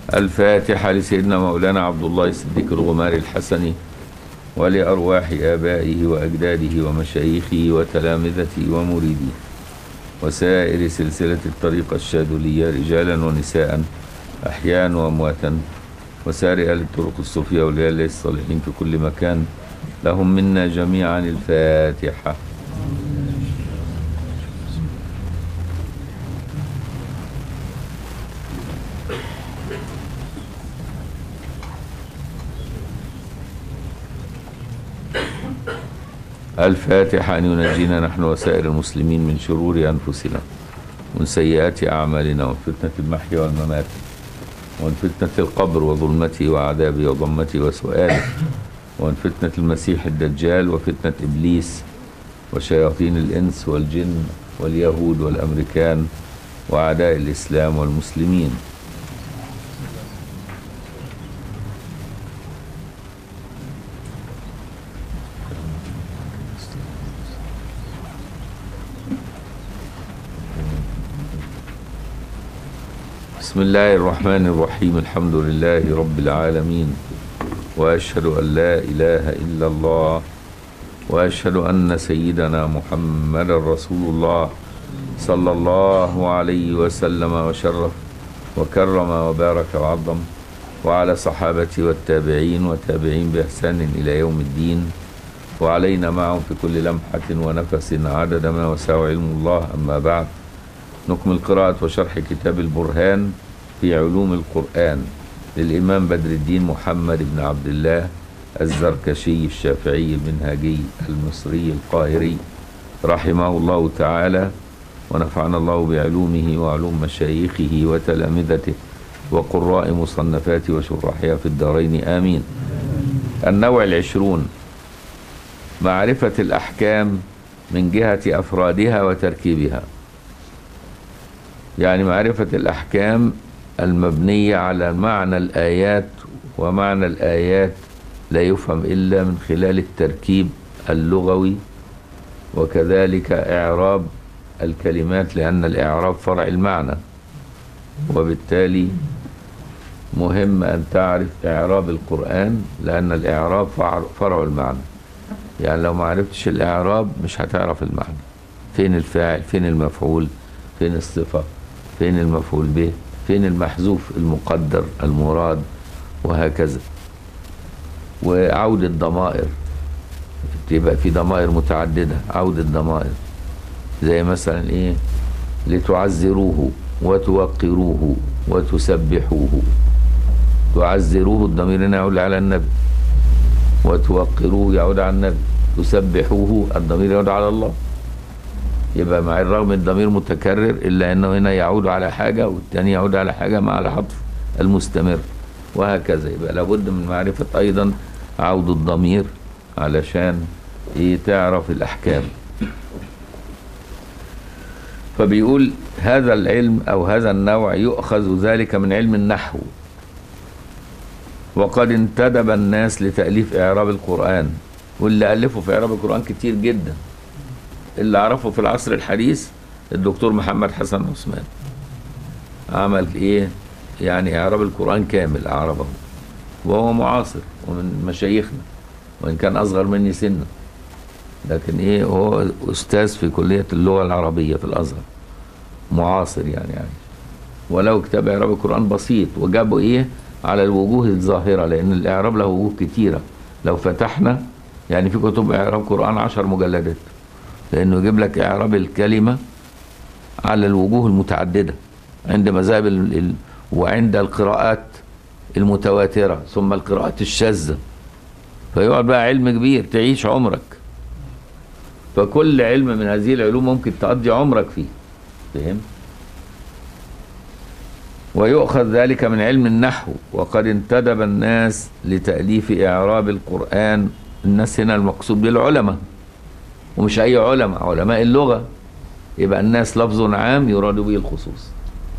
الفاتحة لسيدنا مولانا عبد الله الصديق الغماري الحسني ولأرواح آبائه وأجداده ومشايخه وتلامذته ومريديه وسائر سلسلة الطريقة الشاذلية رجالا ونساء أحياء وأمواتا وسائر أهل الطرق الصوفية أولياء الله الصالحين في كل مكان لهم منا جميعا الفاتحة الفاتحة أن ينجينا نحن وسائر المسلمين من شرور أنفسنا ومن سيئات أعمالنا ومن فتنة المحيا والممات ومن فتنة القبر وظلمته وعذابه وضمته وسؤاله ومن فتنة المسيح الدجال وفتنة إبليس وشياطين الإنس والجن واليهود والأمريكان وأعداء الإسلام والمسلمين بسم الله الرحمن الرحيم الحمد لله رب العالمين واشهد ان لا اله الا الله واشهد ان سيدنا محمد رسول الله صلى الله عليه وسلم وشرف وكرم وبارك وعظم وعلى صحابته والتابعين وتابعين باحسان الى يوم الدين وعلينا معهم في كل لمحه ونفس عدد ما وسع علم الله اما بعد نكمل قراءة وشرح كتاب البرهان في علوم القرآن للإمام بدر الدين محمد بن عبد الله الزركشي الشافعي المنهاجي المصري القاهري رحمه الله تعالى ونفعنا الله بعلومه وعلوم مشايخه وتلامذته وقراء مصنفاته وشراحها في الدارين آمين النوع العشرون معرفة الأحكام من جهة أفرادها وتركيبها يعني معرفة الأحكام المبنية على معنى الآيات ومعنى الآيات لا يفهم إلا من خلال التركيب اللغوي وكذلك إعراب الكلمات لأن الإعراب فرع المعنى وبالتالي مهم أن تعرف إعراب القرآن لأن الإعراب فرع المعنى يعني لو ما عرفتش الإعراب مش هتعرف المعنى فين الفاعل فين المفعول فين الصفة فين المفعول به فين المحذوف المقدر المراد وهكذا وعودة ضمائر تبقى في ضمائر متعددة عودة ضمائر زي مثلا ايه لتعزروه وتوقروه وتسبحوه تعزروه الضمير هنا يعود على النبي وتوقروه يعود على النبي تسبحوه الضمير يعود على الله يبقى مع الرغم الضمير متكرر الا انه هنا يعود على حاجه والثاني يعود على حاجه مع العطف المستمر وهكذا يبقى لابد من معرفه ايضا عود الضمير علشان ايه تعرف الاحكام فبيقول هذا العلم او هذا النوع يؤخذ ذلك من علم النحو وقد انتدب الناس لتاليف اعراب القران واللي الفوا في اعراب القران كتير جدا اللي اعرفه في العصر الحديث الدكتور محمد حسن عثمان عمل ايه يعني اعراب القران كامل اعربه وهو معاصر ومن مشايخنا وان كان اصغر مني سنا لكن ايه هو استاذ في كليه اللغه العربيه في الازهر معاصر يعني يعني ولو كتاب اعراب القران بسيط وجابه ايه على الوجوه الظاهره لان الاعراب له وجوه كتيره لو فتحنا يعني في كتب اعراب قران عشر مجلدات لانه يجيب لك اعراب الكلمه على الوجوه المتعدده عند مذاهب ال... ال... وعند القراءات المتواتره ثم القراءات الشاذه فيقعد بقى علم كبير تعيش عمرك فكل علم من هذه العلوم ممكن تقضي عمرك فيه فهم ويؤخذ ذلك من علم النحو وقد انتدب الناس لتأليف إعراب القرآن الناس هنا المقصود بالعلماء ومش أي علماء علماء اللغة يبقى الناس لفظ عام يراد به الخصوص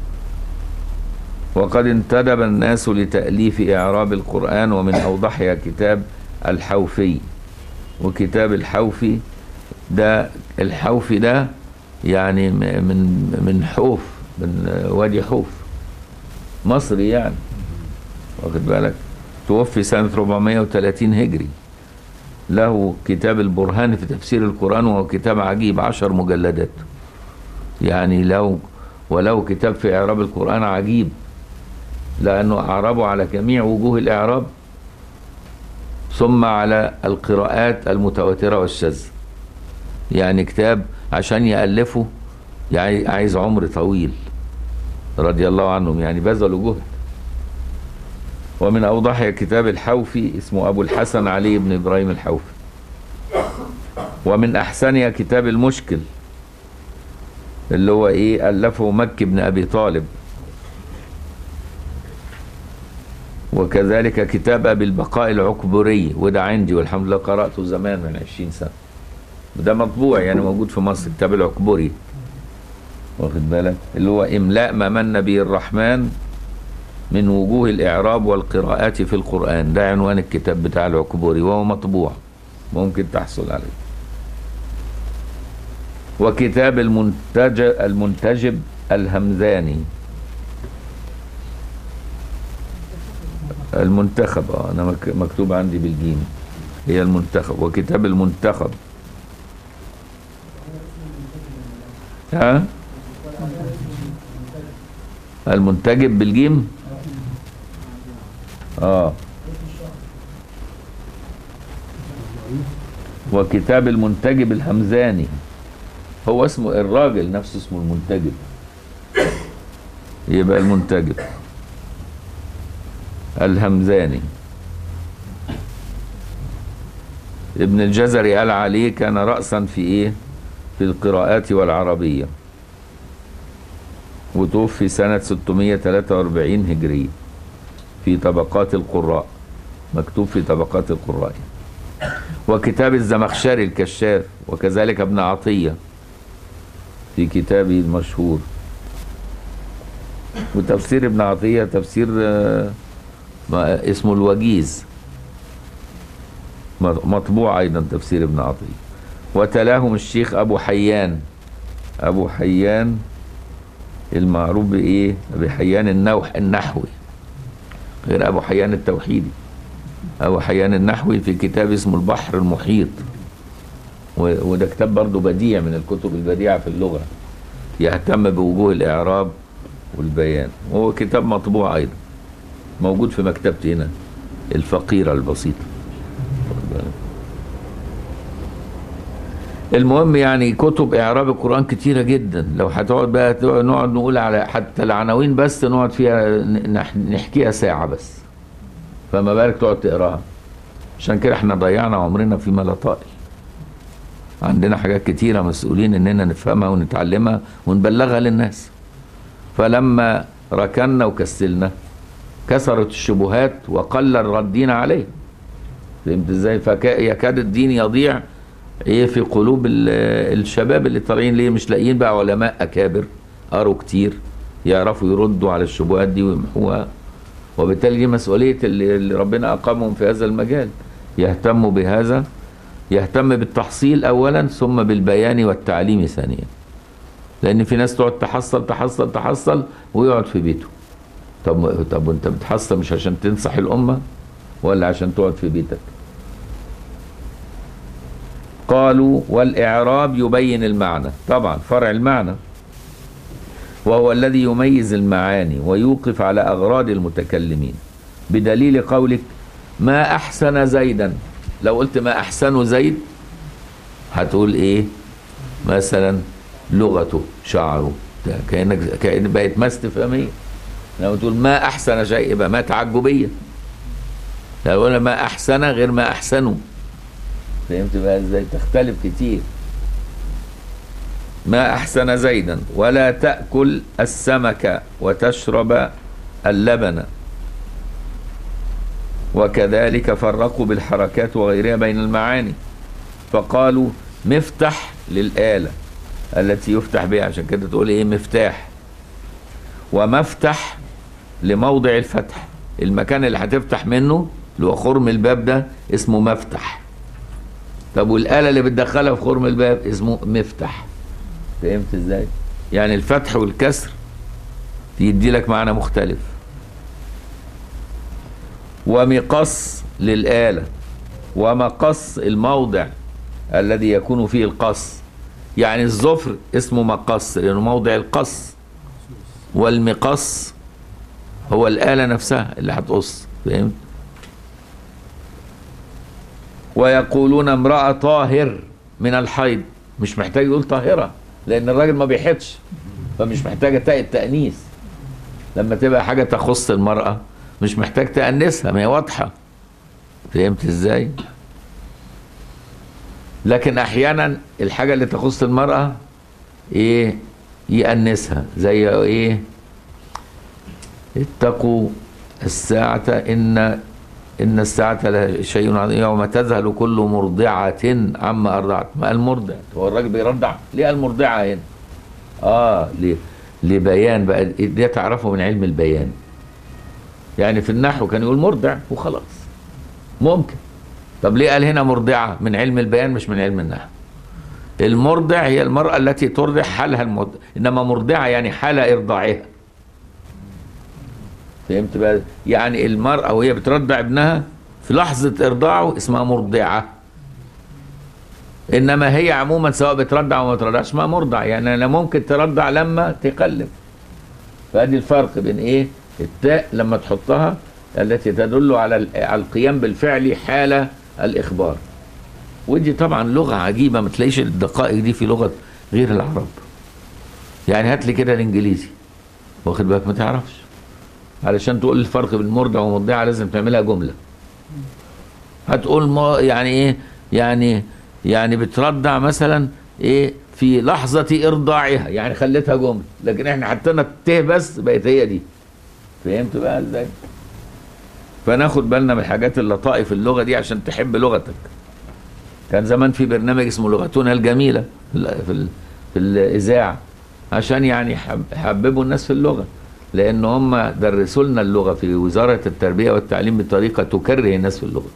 وقد انتدب الناس لتأليف إعراب القرآن ومن أوضحها كتاب الحوفي وكتاب الحوفي ده الحوفي ده يعني من من حوف من وادي حوف مصري يعني واخد بالك توفي سنة 430 هجري له كتاب البرهان في تفسير القرآن وهو كتاب عجيب عشر مجلدات يعني لو ولو كتاب في إعراب القرآن عجيب لأنه أعربه على جميع وجوه الإعراب ثم على القراءات المتواترة والشاذة يعني كتاب عشان يألفه يعني عايز عمر طويل رضي الله عنهم يعني بذلوا جهد ومن أوضحها كتاب الحوفي اسمه أبو الحسن علي بن إبراهيم الحوفي ومن أحسنها كتاب المشكل اللي هو إيه ألفه مكي بن أبي طالب وكذلك كتاب أبي البقاء العكبري وده عندي والحمد لله قرأته زمان من عشرين سنة وده مطبوع يعني موجود في مصر كتاب العكبري واخد بالك اللي هو إملاء ما من به الرحمن من وجوه الإعراب والقراءات في القرآن ده عنوان الكتاب بتاع العكبوري وهو مطبوع ممكن تحصل عليه وكتاب المنتج المنتجب الهمذاني المنتخب اه انا مك- مكتوب عندي بالجيم هي المنتخب وكتاب المنتخب ها المنتجب بالجيم اه وكتاب المنتجب الهمزاني هو اسمه الراجل نفسه اسمه المنتجب يبقى المنتجب الهمزاني ابن الجزري قال عليه كان رأسا في ايه في القراءات والعربية وتوفي سنة 643 هجرية في طبقات القراء مكتوب في طبقات القراء وكتاب الزمخشري الكشاف وكذلك ابن عطية في كتابه المشهور وتفسير ابن عطية تفسير آه، ما- اسمه الوجيز مطبوع أيضا تفسير ابن عطية وتلاهم الشيخ أبو حيان أبو حيان المعروف بإيه بحيان النوح النحوي غير أبو حيان التوحيدي أبو حيان النحوي في كتاب اسمه البحر المحيط و- وده كتاب برضه بديع من الكتب البديعة في اللغة يهتم بوجوه الإعراب والبيان وهو كتاب مطبوع أيضا موجود في مكتبتي هنا الفقيرة البسيطة واخد بالك؟ المهم يعني كتب إعراب القرآن كتيرة جدا لو هتقعد بقى تقعد- نقعد نقول على حتى العناوين بس نقعد فيها ن- نح- نحكيها ساعة بس فما بالك تقعد تقراها عشان كده احنا ضيعنا عمرنا فيما لا طائل عندنا حاجات كتيرة مسؤولين اننا نفهمها ونتعلمها ونبلغها للناس فلما ركنا وكسلنا كثرت الشبهات وقل الردين عليه فهمت ازاي فيكاد الدين يضيع ايه في قلوب ال- الشباب اللي طالعين ليه مش لاقيين بقى علماء اكابر قروا كتير يعرفوا يردوا على الشبهات دي ويمحوها وبالتالي دي مسؤوليه اللي اللي ربنا اقامهم في هذا المجال يهتموا بهذا يهتم بالتحصيل اولا ثم بالبيان والتعليم ثانيا لان في ناس تقعد تحصل تحصل تحصل ويقعد في بيته طب طب وانت بتحصل مش عشان تنصح الامه ولا عشان تقعد في بيتك قالوا والاعراب يبين المعنى طبعا فرع المعنى وهو الذي يميز المعاني ويوقف على اغراض المتكلمين بدليل قولك ما احسن زيدا لو قلت ما احسن زيد هتقول ايه مثلا لغته شعره ده كانك كان بقت ما استفهاميه لو تقول ما احسن شيء يبقى ما تعجبيه لو قلنا ما احسن غير ما احسنوا فهمت بقى ازاي تختلف كتير ما احسن زيدا ولا تاكل السمك وتشرب اللبن وكذلك فرقوا بالحركات وغيرها بين المعاني فقالوا مفتح للآلة التي يفتح بها عشان كده تقول ايه مفتاح ومفتح لموضع الفتح المكان اللي هتفتح منه اللي هو خرم الباب ده اسمه مفتح طب والآلة اللي بتدخلها في خرم الباب اسمه مفتح فهمت ازاي يعني الفتح والكسر يدي لك معنى مختلف ومقص للآلة ومقص الموضع الذي يكون فيه القص يعني الظفر اسمه مقص لأنه موضع القص والمقص هو الآلة نفسها اللي هتقص فهمت ويقولون امرأة طاهر من الحيض مش محتاج يقول طاهرة لأن الراجل ما بيحيطش فمش محتاجة تاء التأنيث لما تبقى حاجة تخص المرأة مش محتاج تأنسها ما هي واضحة فهمت ازاي؟ لكن احيانا الحاجة اللي تخص المرأة ايه يأنسها زي ايه اتقوا الساعة إن إن الساعة لشيء عظيم يوم تذهل كل مرضعة عما أرضعت ما المرضع هو الراجل بيرضع ليه المرضعة هنا آه ليه لبيان بقى دي تعرفه من علم البيان يعني في النحو كان يقول مرضع وخلاص ممكن طب ليه قال هنا مرضعة من علم البيان مش من علم النحو المرضع هي المرأة التي ترضع حالها المرضع إنما مرضعة يعني حال إرضاعها فهمت بقى يعني المرأة وهي بترضع ابنها في لحظة إرضاعه اسمها مرضعة إنما هي عموما سواء بترضع أو ما بترضعش اسمها مرضع يعني أنا ممكن ترضع لما تقلب فادي الفرق بين إيه التاء لما تحطها التي تدل على على القيام بالفعل حال الإخبار ودي طبعا لغة عجيبة ما تلاقيش الدقائق دي في لغة غير العرب يعني هات لي كده الإنجليزي واخد بالك ما تعرفش علشان تقول الفرق بين مرضع ومرضعة لازم تعملها جملة هتقول ما يعني ايه يعني يعني بترضع مثلا ايه في لحظة ارضاعها يعني خليتها جملة لكن احنا حطينا الته بس بقت هي دي فهمت بقى ازاي فناخد بالنا من الحاجات اللطائف اللغة دي عشان تحب لغتك كان زمان في برنامج اسمه لغتنا الجميلة في ال في, ال في الإذاعة عشان يعني يحببوا الناس في اللغة لان هم درسوا لنا اللغه في وزاره التربيه والتعليم بطريقه تكره الناس في اللغه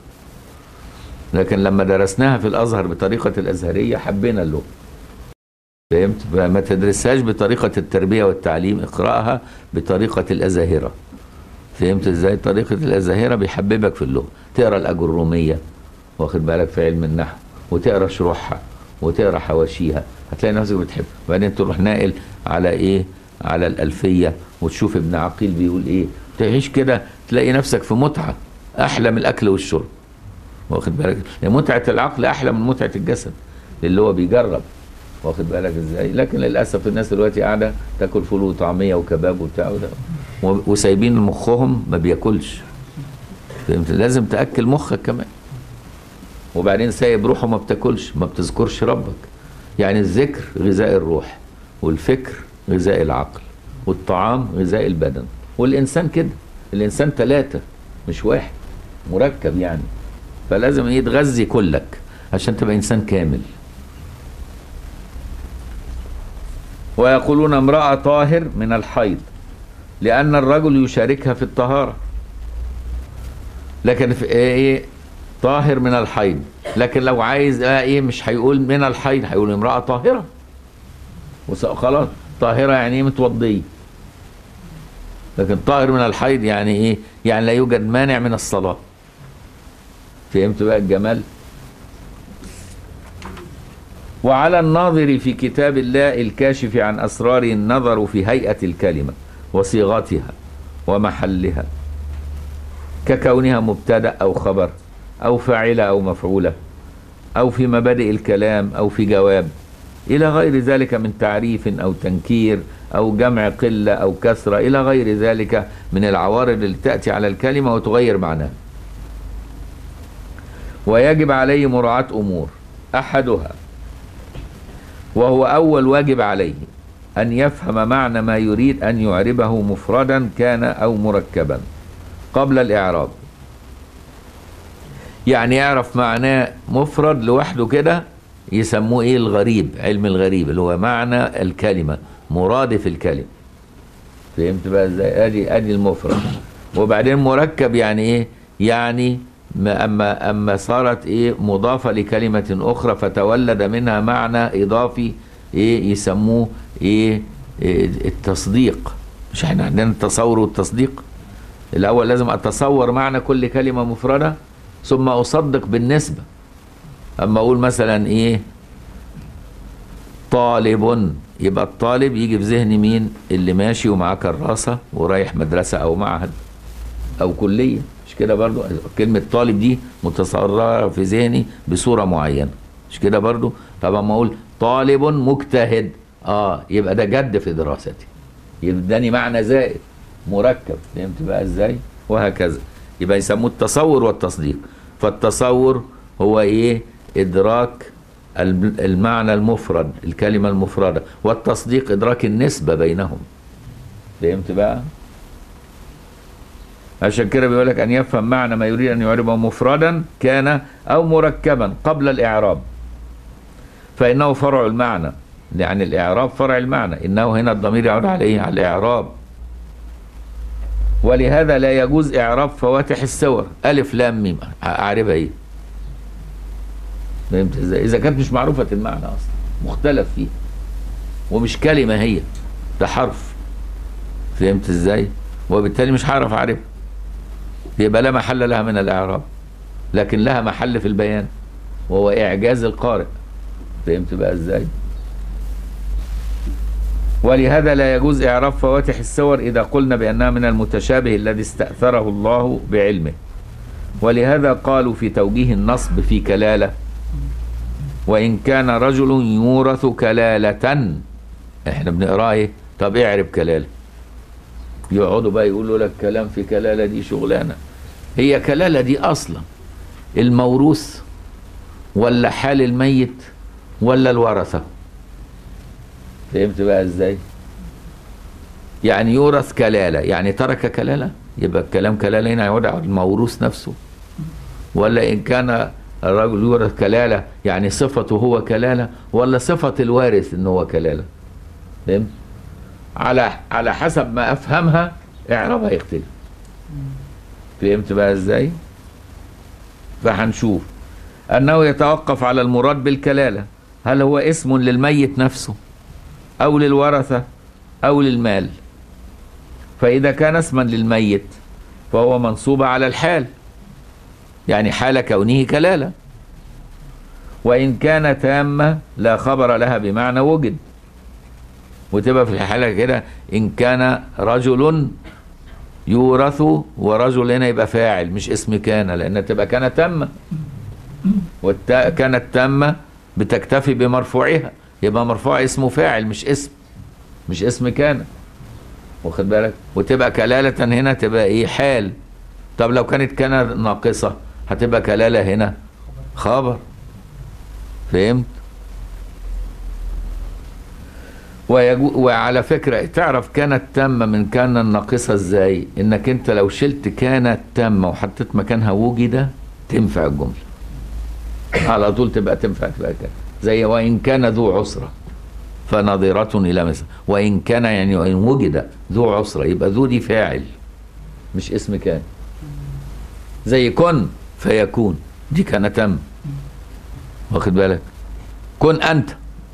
لكن لما درسناها في الازهر بطريقه الازهريه حبينا اللغه فهمت ما تدرسهاش بطريقه التربيه والتعليم اقراها بطريقه الازاهره فهمت ازاي طريقه الازاهره بيحببك في اللغه تقرا الاجروميه واخد بالك في علم النحو وتقرا شروحها وتقرا حواشيها هتلاقي نفسك بتحب وبعدين تروح ناقل على ايه على الألفية وتشوف ابن عقيل بيقول إيه تعيش كده تلاقي نفسك في متعة أحلى من الأكل والشرب واخد بالك متعة العقل أحلى من متعة الجسد اللي هو بيجرب واخد بالك ازاي لكن للاسف الناس دلوقتي قاعده تاكل فول وطعميه وكباب وبتاع وده وسايبين مخهم ما بياكلش فهمت لازم تاكل مخك كمان وبعدين سايب روحه ما بتاكلش ما بتذكرش ربك يعني الذكر غذاء الروح والفكر غذاء العقل والطعام غذاء البدن والإنسان كده الإنسان ثلاثة مش واحد مركب يعني فلازم يتغذي كلك عشان تبقى إنسان كامل ويقولون امرأة طاهر من الحيض لأن الرجل يشاركها في الطهارة لكن في ايه طاهر من الحيض لكن لو عايز ايه مش هيقول من الحيض هيقول امرأة طاهرة خلاص طاهرة يعني ايه متوضية لكن طاهر من الحيض يعني ايه يعني لا يوجد مانع من الصلاة فهمت بقى الجمال وعلى الناظر في كتاب الله الكاشف عن أسرار النظر في هيئة الكلمة وصيغتها ومحلها ككونها مبتدأ أو خبر أو فاعلة أو مفعولة أو في مبادئ الكلام أو في جواب إلى غير ذلك من تعريف أو تنكير أو جمع قلة أو كسرة إلى غير ذلك من العوارض اللي تأتي على الكلمة وتغير معناها ويجب عليه مراعاة أمور أحدها وهو أول واجب عليه أن يفهم معنى ما يريد أن يعربه مفردا كان أو مركبا قبل الإعراب يعني يعرف معناه مفرد لوحده كده يسموه ايه الغريب علم الغريب اللي هو معنى الكلمة مرادف الكلمة فهمت بقى ازاي ادي ادي المفرد وبعدين مركب يعني ايه يعني ما اما اما صارت ايه مضافه لكلمه اخرى فتولد منها معنى اضافي ايه يسموه ايه, إيه التصديق مش احنا عندنا التصور والتصديق الاول لازم اتصور معنى كل كلمه مفرده ثم اصدق بالنسبه اما اقول مثلا ايه طالب يبقى الطالب يجي في ذهني مين اللي ماشي ومعاه كراسه ورايح مدرسه او معهد او كليه مش كده برضو كلمه طالب دي متصوره في ذهني بصوره معينه مش كده برضو طب اما اقول طالب مجتهد اه يبقى ده جد في دراسته يبقى اداني معنى زائد مركب فهمت بقى ازاي وهكذا يبقى يسموه التصور والتصديق فالتصور هو ايه ادراك الم- المعنى المفرد الكلمة المفردة والتصديق ادراك النسبة بينهم فهمت بقى عشان كده بيقول لك ان يفهم معنى ما يريد ان يعربه مفردا كان او مركبا قبل الاعراب فانه فرع المعنى يعني الاعراب فرع المعنى انه هنا الضمير يعود عليه على الاعراب ولهذا لا يجوز اعراب فواتح السور الف لام ميم اعربها ايه فهمت ازاي اذا كانت مش معروفه المعنى اصلا مختلف فيه ومش كلمه هي ده حرف فهمت ازاي وبالتالي مش هعرف اعرفها يبقى لا محل لها من الاعراب لكن لها محل في البيان وهو اعجاز القارئ فهمت بقى ازاي ولهذا لا يجوز اعراب فواتح السور اذا قلنا بانها من المتشابه الذي استاثره الله بعلمه ولهذا قالوا في توجيه النصب في كلاله وان كان رجل يورث كلاله احنا بنقراه ايه طب اعرب كلاله يقعدوا بقى يقولوا لك كلام في كلاله دي شغلانه هي كلاله دي اصلا الموروث ولا حال الميت ولا الورثه فهمت بقى ازاي يعني يورث كلاله يعني ترك كلاله يبقى الكلام كلاله هنا يعود على الموروث نفسه ولا ان كان الرجل يورث كلاله يعني صفته هو كلاله ولا صفه الوارث ان هو كلاله فهمت على على حسب ما افهمها اعرابها يختلف فهمت بقى ازاي فهنشوف انه يتوقف على المراد بالكلاله هل هو اسم للميت نفسه او للورثه او للمال فاذا كان اسما للميت فهو منصوب على الحال يعني حال كونه كلاله وان كان تامه لا خبر لها بمعنى وجد وتبقى في الحاله كده ان كان رجل يورث ورجل هنا يبقى فاعل مش اسم كان لان تبقى كان تامه والتاء كانت تامه بتكتفي بمرفوعها يبقى مرفوع اسمه فاعل مش اسم مش اسم كان واخد بالك وتبقى كلالة هنا تبقى ايه حال طب لو كانت كان ناقصة هتبقى كلالة هنا خبر فهمت ويجو وعلى فكرة تعرف كانت تامة من كان الناقصة ازاي انك انت لو شلت كانت تامة وحطيت مكانها وجد تنفع الجملة على طول تبقى تنفع تبقى كده زي وإن كان ذو عسرة فنظرة إلى مثل وإن كان يعني وإن وجد ذو عسرة يبقى ذو دي فاعل مش اسم كان زي كن فيكون دي كان تم واخد بالك كن أنت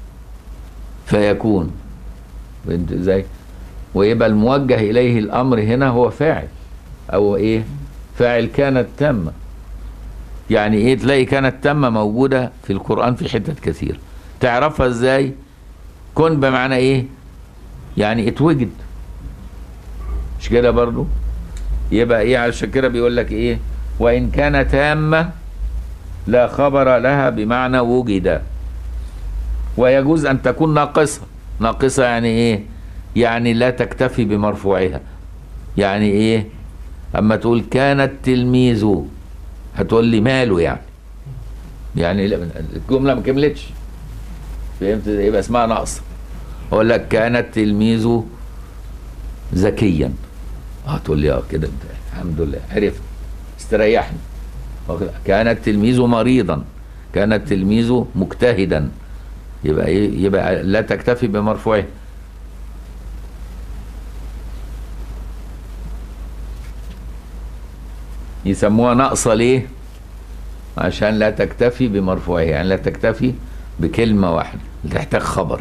فيكون فهمت ازاي ويبقى الموجه إليه الأمر هنا هو فاعل أو إيه فاعل كانت تامة يعني ايه تلاقي كانت تامة موجودة في القرآن في حتت كثير تعرفها ازاي كن بمعنى ايه يعني اتوجد مش كده برضو يبقى ايه عشان كده بيقول لك ايه وان كان تامة لا خبر لها بمعنى وجد ويجوز ان تكون ناقصة ناقصة يعني ايه يعني لا تكتفي بمرفوعها يعني ايه اما تقول كان التلميذ هتقول لي ماله يعني يعني لا- الجمله ما كملتش فهمت يبقى اسمها ناقصه اقول لك كان التلميذ ذكيا اه تقول لي اه كده انت الحمد لله عرفت استريحني واخد- كان التلميذ مريضا كان التلميذ مجتهدا يبقى ايه يبقى لا تكتفي بمرفوعه يسموها ناقصة ليه؟ عشان لا تكتفي بمرفوعها يعني لا تكتفي بكلمة واحدة تحتاج خبر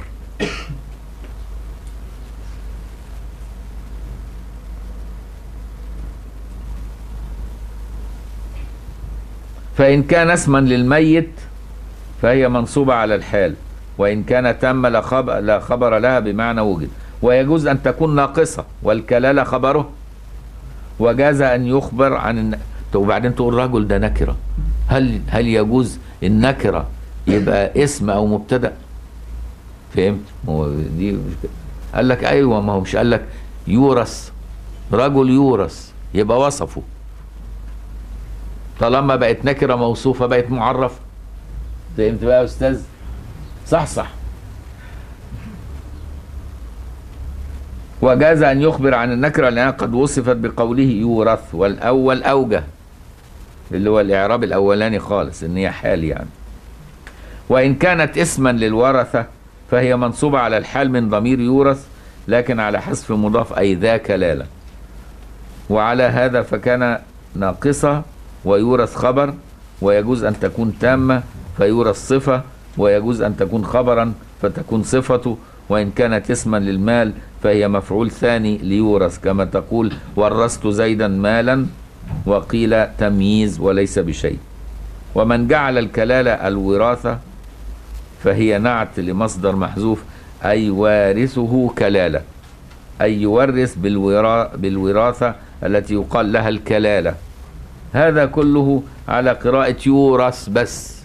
فإن كان اسما للميت فهي منصوبة على الحال وإن كان تم لا خبر, لا خبر لها بمعنى وجد ويجوز أن تكون ناقصة والكلالة خبره وجاز أن يخبر عن الن... طب وبعدين تقول رجل ده نكرة هل هل يجوز النكرة يبقى اسم أو مبتدأ فهمت هو دي قال لك أيوة ما هو مش قال لك يورث رجل يورث يبقى وصفه طالما بقت نكرة موصوفة بقت معرفة فهمت بقى يا أستاذ صح صح وجاز أن يخبر عن النكرة لأنها قد وصفت بقوله يورث والأول أوجه اللي هو الإعراب الأولاني خالص إن هي حال يعني وإن كانت اسما للورثة فهي منصوبة على الحال من ضمير يورث لكن على حذف مضاف أي ذا كلالة وعلى هذا فكان ناقصة ويورث خبر ويجوز أن تكون تامة فيورث صفة ويجوز أن تكون خبرا فتكون صفته وإن كانت اسما للمال فهي مفعول ثاني ليورث كما تقول ورثت زيدا مالا وقيل تمييز وليس بشيء ومن جعل الكلالة الوراثة فهي نعت لمصدر محذوف أي وارثه كلالة أي يورث بالورا بالوراثة التي يقال لها الكلالة هذا كله على قراءة يورث بس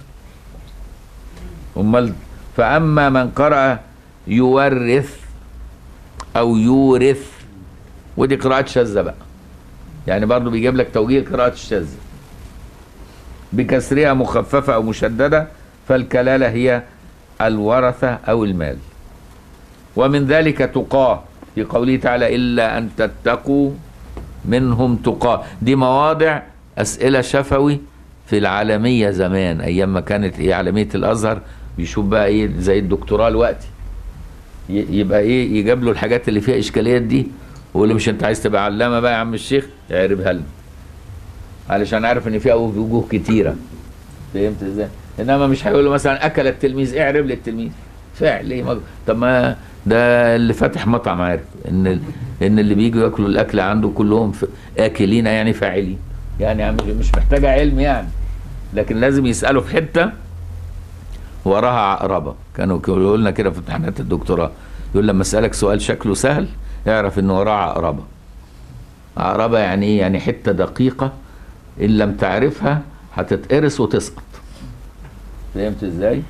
أمال فأما من قرأ يورث أو يورث ودي قراءة شاذة بقى يعني برضو بيجيب لك توجيه قراءة الشاذة بكسرها مخففة أو مشددة فالكلالة هي الورثة أو المال ومن ذلك تقاه في قوله تعالى إلا أن تتقوا منهم تقاه دي مواضع أسئلة شفوي في العالمية زمان أيام ما كانت إيه عالمية الأزهر بيشوف بقى إيه زي الدكتوراه دلوقتي ي- يبقى إيه يجيب له الحاجات اللي فيها إشكاليات دي ويقول له مش أنت عايز تبقى علامة بقى يا عم الشيخ اعربها لنا علشان عارف إن فيها وجوه كتيرة فهمت إزاي؟ إنما مش هيقول له مثلا أكل التلميذ اعرب لي التلميذ فعل إيه مج- طب ما ده اللي فاتح مطعم عارف ان ال- ان اللي بيجوا ياكلوا الاكل عنده كلهم ف- اكلين يعني فاعلين يعني عم- مش محتاجه علم يعني لكن لازم يسالوا في حته وراها عقربه كانوا يقولوا لنا كده في امتحانات الدكتوراه يقول لما اسالك سؤال شكله سهل اعرف ان وراه عقربه عقربه يعني ايه يعني حته دقيقه ان لم تعرفها هتتقرص وتسقط فهمت ازاي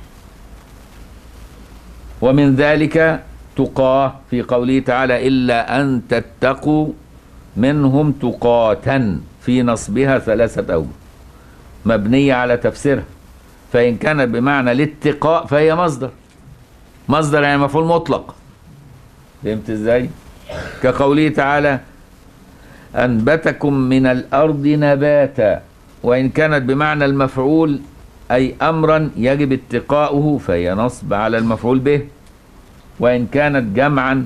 ومن ذلك تقاه في قوله تعالى إلا أن تتقوا منهم تقاتا في نصبها ثلاثة أوجه مبنية على تفسيرها فإن كانت بمعنى الاتقاء فهي مصدر مصدر يعني مفعول مطلق فهمت ازاي كقوله تعالى أنبتكم من الأرض نباتا وإن كانت بمعنى المفعول أي أمرا يجب اتقاؤه فهي نصب على المفعول به وإن كانت جمعا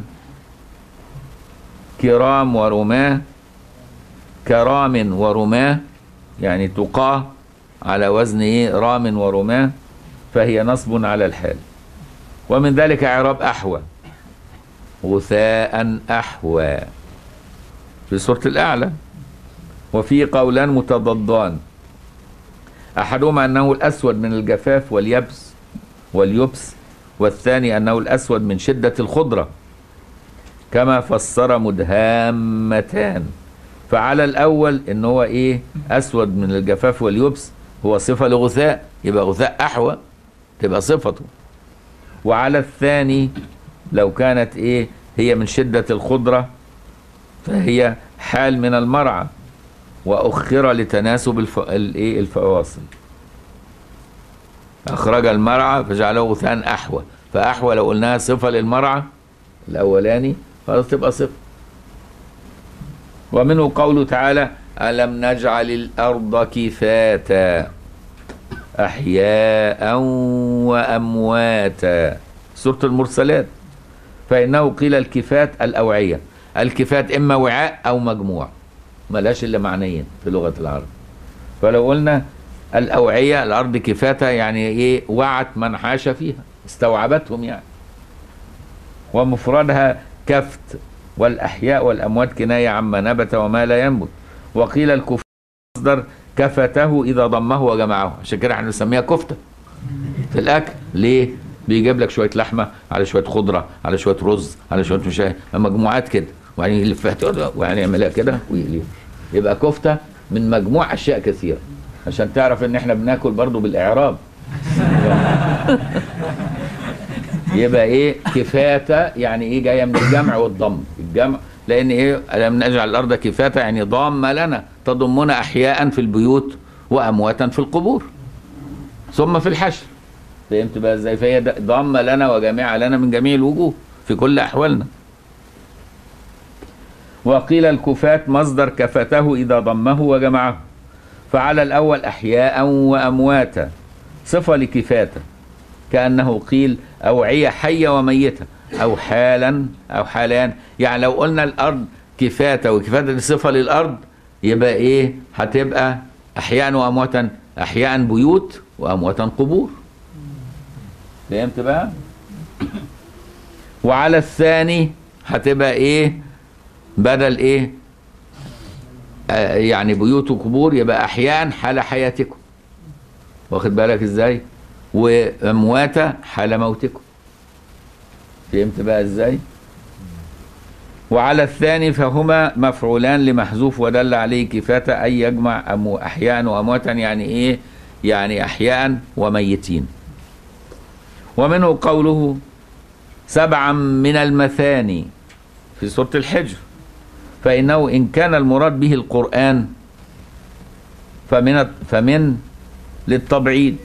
كرام ورماه كرام ورماه يعني تقاه على وزن ايه رام ورماه فهي نصب على الحال ومن ذلك اعراب احوى غثاء احوى في سوره الاعلى وفي قولان متضادان احدهما انه الاسود من الجفاف واليبس واليبس والثاني انه الاسود من شده الخضره كما فسر مدهامتان فعلى الاول ان هو ايه اسود من الجفاف واليبس هو صفه لغثاء يبقى غثاء احوى تبقى صفته وعلى الثاني لو كانت ايه هي من شده الخضره فهي حال من المرعى واخر لتناسب الف... الايه الفواصل اخرج المرعى فجعله غثاء احوى فاحوى لو قلناها صفه للمرعى الاولاني خلاص تبقى صفه ومنه قوله تعالى ألم نجعل الأرض كفاتا أحياء وأمواتا سورة المرسلات فإنه قيل الكفات الأوعية الكفات إما وعاء أو مجموع ملاش إلا معنيين في لغة العرب فلو قلنا الأوعية الأرض كفاتا يعني إيه وعت من حاش فيها استوعبتهم يعني ومفردها كفت والأحياء والأموات كناية عما نبت وما لا ينبت وقيل الكفار مصدر كفته اذا ضمه وجمعه عشان كده احنا بنسميها كفته في الاكل ليه بيجيب لك شويه لحمه على شويه خضره على شويه رز على شويه مش عارف- مجموعات كده وبعدين يلفها كده وبعدين يعملها كده ويقليها يبقى كفته من مجموع اشياء كثيره عشان تعرف ان احنا بناكل برضو بالاعراب يبقى ايه كفاته يعني ايه جايه من الجمع والضم الجمع لان ايه لم نجعل الارض كفاته يعني ضامه لنا تضمنا احياء في البيوت وامواتا في القبور ثم في الحشر فهمت بقى ازاي فهي د- ضامه لنا وجامعه لنا من جميع الوجوه في كل احوالنا وقيل الكفات مصدر كفته اذا ضمه وجمعه فعلى الاول احياء وامواتا صفه لكفاته كأنه قيل أوعية حية وميتة أو حالا أو حالان يعني لو قلنا الأرض كفاتة وكفاتة دي صفة للأرض يبقى إيه هتبقى أحياء وأمواتا أحياء بيوت وأمواتا قبور فهمت بقى وعلى الثاني هتبقى إيه بدل إيه آه يعني بيوت وقبور يبقى أحياء حال حياتكم واخد بالك إزاي وامواتا حال موتكم فهمت بقى ازاي وعلى الثاني فهما مفعولان لمحذوف ودل عليه كفاته اي يجمع أمو احياء وامواتا يعني ايه يعني احياء وميتين ومنه قوله سبعا من المثاني في سوره الحجر فانه ان كان المراد به القران فمن فمن للتبعيد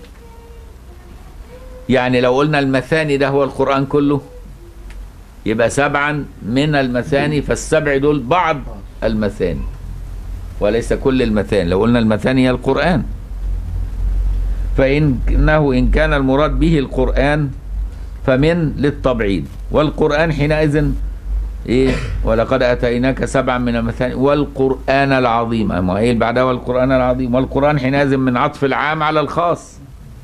يعني لو قلنا المثاني ده هو القرآن كله يبقى سبعا من المثاني فالسبع دول بعض المثاني وليس كل المثاني لو قلنا المثاني هي القرآن فإنه إن كان المراد به القرآن فمن للتبعيد والقرآن حينئذ إيه ولقد أتيناك سبعا من المثاني والقرآن العظيم أما إيه اللي بعدها والقرآن العظيم والقرآن حينئذ من عطف العام على الخاص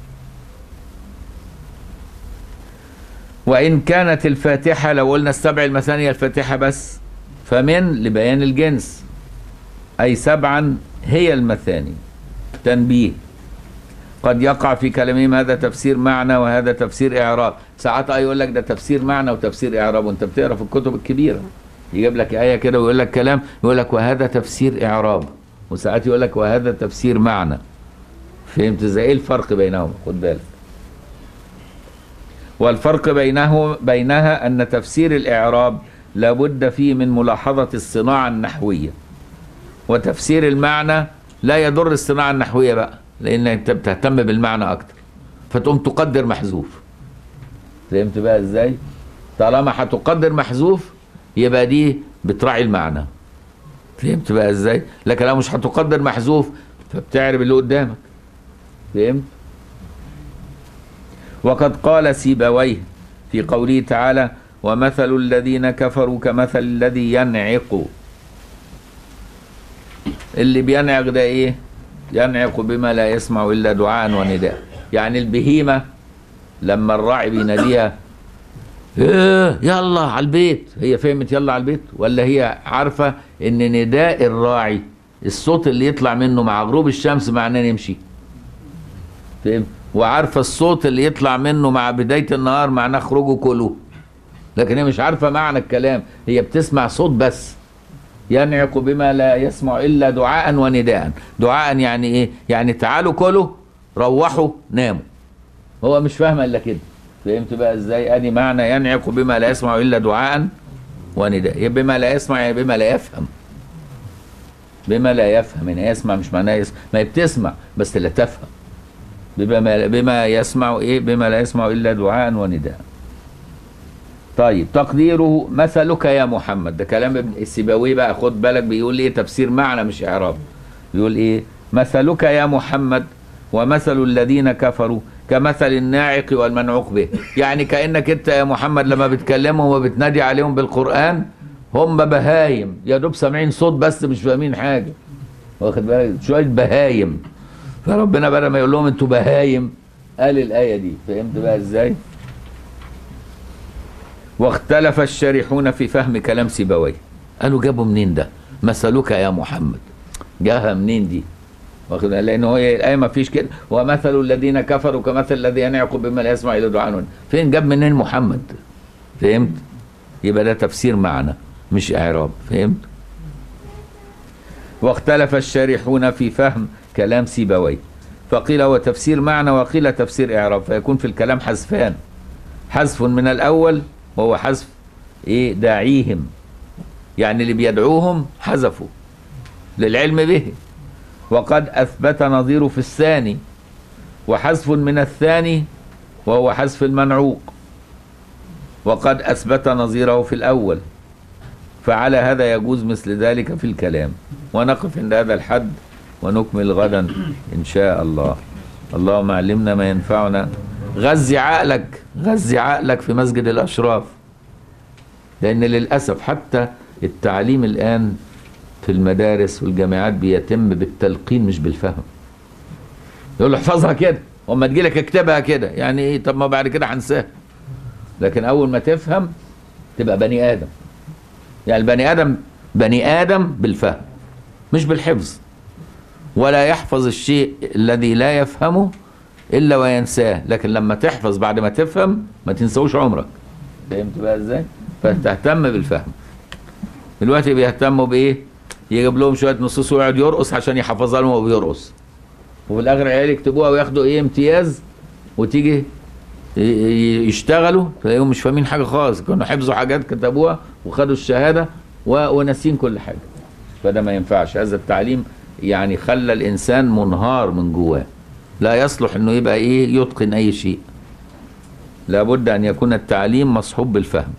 وإن كانت الفاتحة لو قلنا السبع المثاني الفاتحة بس فمن لبيان الجنس أي سبعا هي المثاني تنبيه قد يقع في كلامهم هذا تفسير معنى وهذا تفسير إعراب ساعات آه يقول لك ده تفسير معنى وتفسير إعراب وأنت بتقرا في الكتب الكبيرة يجيب لك آية كده ويقول لك كلام يقول لك وهذا تفسير إعراب وساعات يقول لك وهذا تفسير معنى فهمت ازاي ايه الفرق بينهم خد بالك والفرق بينه بينها أن تفسير الإعراب لابد فيه من ملاحظة الصناعة النحوية وتفسير المعنى لا يضر الصناعة النحوية بقى لأن أنت بتهتم بالمعنى أكتر فتقوم تقدر محذوف فهمت بقى إزاي؟ طالما هتقدر محذوف يبقى دي بتراعي المعنى فهمت بقى إزاي؟ لكن لو مش هتقدر محذوف فبتعرب اللي قدامك فهمت؟ وقد قال سيبويه في قوله تعالى ومثل الذين كفروا كمثل الذي ينعق اللي بينعق ده ايه ينعق بما لا يسمع الا دعاء ونداء يعني البهيمه لما الراعي بيناديها ايه يلا على البيت هي فهمت يلا على البيت ولا هي عارفه ان نداء الراعي الصوت اللي يطلع منه مع غروب الشمس معناه نمشي فهمت وعارفه الصوت اللي يطلع منه مع بدايه النهار معناه اخرجوا كلوا لكن هي مش عارفه معنى الكلام هي بتسمع صوت بس ينعق بما لا يسمع الا دعاء ونداء دعاء يعني ايه يعني تعالوا كلوا روحوا ناموا هو مش فاهمه الا كده فهمت بقى ازاي ادي معنى ينعق بما لا يسمع الا دعاء ونداء بما لا يسمع يعني بما لا يفهم بما لا يفهم يعني يسمع مش معناه يسمع ما هي بتسمع بس لا تفهم بما بما يسمع ايه بما لا يسمع الا دعاء ونداء طيب تقديره مثلك يا محمد ده كلام ابن السيبوي بقى خد بالك بيقول ايه تفسير معنى مش اعراب بيقول ايه مثلك يا محمد ومثل الذين كفروا كمثل الناعق والمنعوق به يعني كانك انت يا محمد لما بتكلمهم وبتنادي عليهم بالقران هم بهايم يا دوب سامعين صوت بس مش فاهمين حاجه واخد بالك شويه بهايم فربنا بدل ما يقول لهم انتوا بهايم قال الايه دي فهمت بقى ازاي واختلف الشارحون في فهم كلام سيبويه قالوا جابوا منين ده مثلك يا محمد جاها منين دي واخد بالك؟ لان هي الايه ما فيش كده ومثل الذين كفروا كمثل الذي ينعق بما لا يسمع الا دعاء فين جاب منين محمد فهمت يبقى ده تفسير معنى مش اعراب فهمت واختلف الشارحون في فهم كلام سيبويه فقيل هو تفسير معنى وقيل تفسير اعراب فيكون في الكلام حذفان حذف من الاول وهو حذف ايه داعيهم يعني اللي بيدعوهم حذفوا للعلم به وقد اثبت نظيره في الثاني وحذف من الثاني وهو حذف المنعوق وقد اثبت نظيره في الاول فعلى هذا يجوز مثل ذلك في الكلام ونقف عند هذا الحد ونكمل غدا ان شاء الله اللهم علمنا ما ينفعنا غذي عقلك غذي عقلك في مسجد الاشراف لان للاسف حتى التعليم الان في المدارس والجامعات بيتم بالتلقين مش بالفهم يقول له احفظها كده واما تجي لك اكتبها كده يعني ايه طب ما بعد كده هنساها لكن اول ما تفهم تبقى بني ادم يعني البني ادم بني ادم بالفهم مش بالحفظ ولا يحفظ الشيء الذي لا يفهمه الا وينساه لكن لما تحفظ بعد ما تفهم ما تنسوش عمرك فهمت بقى ازاي فتهتم بالفهم دلوقتي بيهتموا بايه يجيب لهم شويه نصوص ويقعد يرقص عشان يحفظها لهم وهو بيرقص وفي الاخر العيال يكتبوها وياخدوا ايه امتياز وتيجي ي- ي- يشتغلوا تلاقيهم مش فاهمين حاجه خالص كانوا حفظوا حاجات كتبوها وخدوا الشهاده و- وناسين كل حاجه فده ما ينفعش هذا التعليم يعني خلى الانسان منهار من جواه لا يصلح انه يبقى ايه يتقن اي شيء لابد ان يكون التعليم مصحوب بالفهم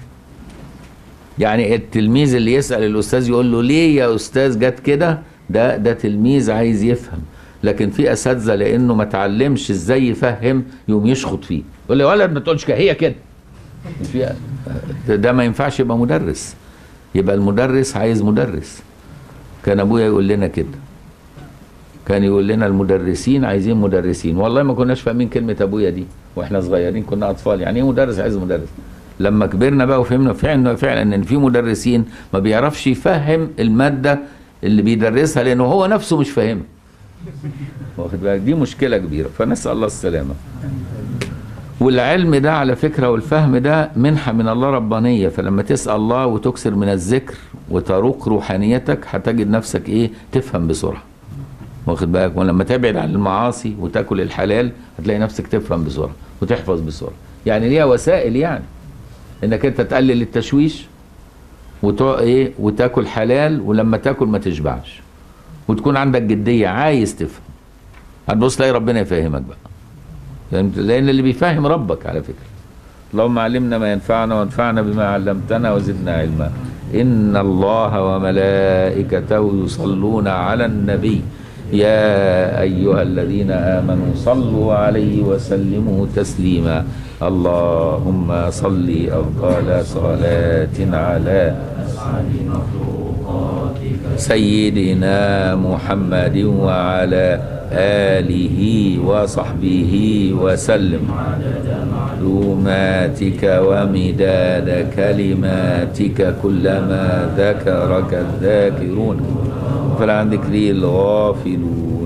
يعني التلميذ اللي يسال الاستاذ يقول له ليه يا استاذ جت كده ده ده تلميذ عايز يفهم لكن في اساتذه لانه ما اتعلمش ازاي يفهم يقوم يشخط فيه يقول له يا ولد ما تقولش كده هي كده في ده- ده ما ينفعش يبقى مدرس يبقى المدرس عايز مدرس كان ابويا يقول لنا كده كان يقول لنا المدرسين عايزين مدرسين والله ما كناش فاهمين كلمه ابويا دي واحنا صغيرين كنا اطفال يعني ايه مدرس عايز مدرس لما كبرنا بقى وفهمنا فعلا فعلا ان في مدرسين ما بيعرفش يفهم الماده اللي بيدرسها لانه هو نفسه مش فاهمها واخد بالك دي مشكله كبيره فنسال الله السلامه والعلم ده على فكره والفهم ده منحه من الله ربانيه فلما تسال الله وتكثر من الذكر وتروق روحانيتك هتجد نفسك ايه تفهم بسرعه واخد بالك ولما تبعد عن المعاصي وتاكل الحلال هتلاقي نفسك تفهم بسرعه وتحفظ بسرعه يعني ليها وسائل يعني انك انت تقلل التشويش وتع... ايه وتاكل حلال ولما تاكل ما تشبعش وتكون عندك جديه عايز تفهم هتبص تلاقي ربنا يفهمك بقى فهمت لان اللي بيفهم ربك على فكره اللهم علمنا ما ينفعنا وانفعنا بما علمتنا وزدنا علما ان الله وملائكته يصلون على النبي يا ايها الذين امنوا صلوا عليه وسلموا تسليما اللهم صل افضل صلاه على سيدنا محمد وعلى آله وصحبه وسلم معلوماتك ومداد كلماتك كلما ذكرك الذاكرون فلا عن ذكري الغافلون